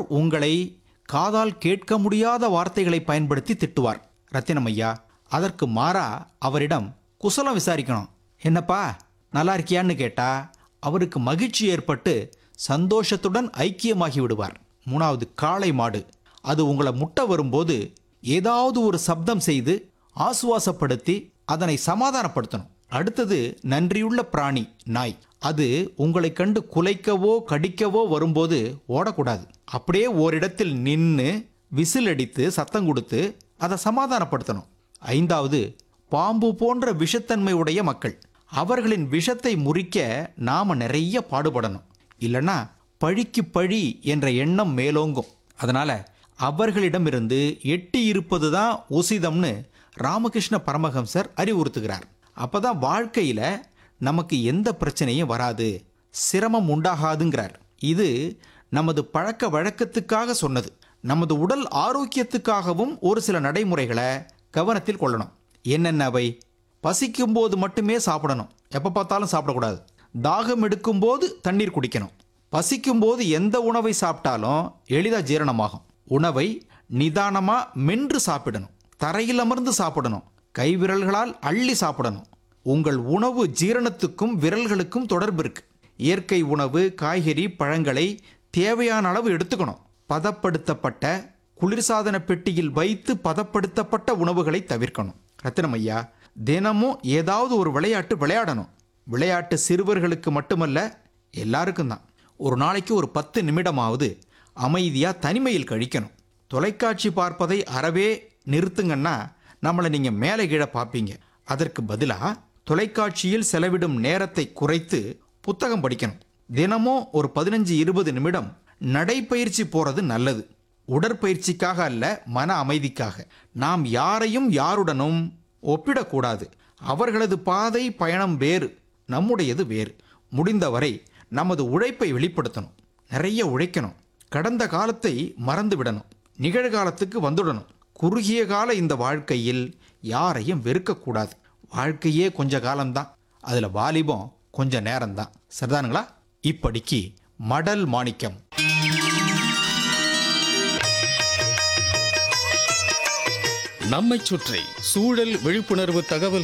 உங்களை காதால் கேட்க முடியாத வார்த்தைகளை பயன்படுத்தி திட்டுவார் ரத்தினம் ஐயா அதற்கு மாறா அவரிடம் குசலம் விசாரிக்கணும் என்னப்பா நல்லா இருக்கியான்னு கேட்டா அவருக்கு மகிழ்ச்சி ஏற்பட்டு சந்தோஷத்துடன் ஐக்கியமாகி விடுவார் மூணாவது காளை மாடு அது உங்களை முட்ட வரும்போது ஏதாவது ஒரு சப்தம் செய்து ஆசுவாசப்படுத்தி அதனை சமாதானப்படுத்தணும் அடுத்தது நன்றியுள்ள பிராணி நாய் அது உங்களை கண்டு குலைக்கவோ கடிக்கவோ வரும்போது ஓடக்கூடாது அப்படியே ஓரிடத்தில் நின்று விசில் அடித்து சத்தம் கொடுத்து அதை சமாதானப்படுத்தணும் ஐந்தாவது பாம்பு போன்ற விஷத்தன்மை உடைய மக்கள் அவர்களின் விஷத்தை முறிக்க நாம நிறைய பாடுபடணும் இல்லைன்னா பழிக்கு பழி என்ற எண்ணம் மேலோங்கும் அதனால அவர்களிடமிருந்து எட்டி இருப்பது தான் உசிதம்னு ராமகிருஷ்ண பரமஹம்சர் அறிவுறுத்துகிறார் அப்பதான் வாழ்க்கையில நமக்கு எந்த பிரச்சனையும் வராது சிரமம் உண்டாகாதுங்கிறார் இது நமது பழக்க வழக்கத்துக்காக சொன்னது நமது உடல் ஆரோக்கியத்துக்காகவும் ஒரு சில நடைமுறைகளை கவனத்தில் கொள்ளணும் என்னென்னவை பசிக்கும்போது மட்டுமே சாப்பிடணும் எப்போ பார்த்தாலும் சாப்பிடக்கூடாது தாகம் எடுக்கும்போது தண்ணீர் குடிக்கணும் பசிக்கும்போது எந்த உணவை சாப்பிட்டாலும் எளிதாக ஜீரணமாகும் உணவை நிதானமாக மென்று சாப்பிடணும் தரையில் அமர்ந்து சாப்பிடணும் கைவிரல்களால் அள்ளி சாப்பிடணும் உங்கள் உணவு ஜீரணத்துக்கும் விரல்களுக்கும் தொடர்பு இருக்கு இயற்கை உணவு காய்கறி பழங்களை தேவையான அளவு எடுத்துக்கணும் பதப்படுத்தப்பட்ட குளிர்சாதன பெட்டியில் வைத்து பதப்படுத்தப்பட்ட உணவுகளை தவிர்க்கணும் ரத்தினம் ஐயா தினமும் ஏதாவது ஒரு விளையாட்டு விளையாடணும் விளையாட்டு சிறுவர்களுக்கு மட்டுமல்ல எல்லாருக்கும் தான் ஒரு நாளைக்கு ஒரு பத்து நிமிடமாவது அமைதியா தனிமையில் கழிக்கணும் தொலைக்காட்சி பார்ப்பதை அறவே நிறுத்துங்கன்னா நம்மளை நீங்க மேலே கீழே பார்ப்பீங்க அதற்கு பதிலாக தொலைக்காட்சியில் செலவிடும் நேரத்தை குறைத்து புத்தகம் படிக்கணும் தினமும் ஒரு பதினஞ்சு இருபது நிமிடம் நடைப்பயிற்சி போறது நல்லது உடற்பயிற்சிக்காக அல்ல மன அமைதிக்காக நாம் யாரையும் யாருடனும் ஒப்பிடக்கூடாது அவர்களது பாதை பயணம் வேறு நம்முடையது வேறு முடிந்தவரை நமது உழைப்பை வெளிப்படுத்தணும் நிறைய உழைக்கணும் கடந்த காலத்தை மறந்து விடணும் நிகழ்காலத்துக்கு வந்துடணும் குறுகிய கால இந்த வாழ்க்கையில் யாரையும் வெறுக்கக்கூடாது வாழ்க்கையே கொஞ்ச காலம்தான் அதில் வாலிபம் கொஞ்ச நேரம்தான் சரிதானுங்களா இப்படிக்கு மடல் மாணிக்கம் நம்மைச் சுற்றி சூழல் விழிப்புணர்வு தகவல்கள்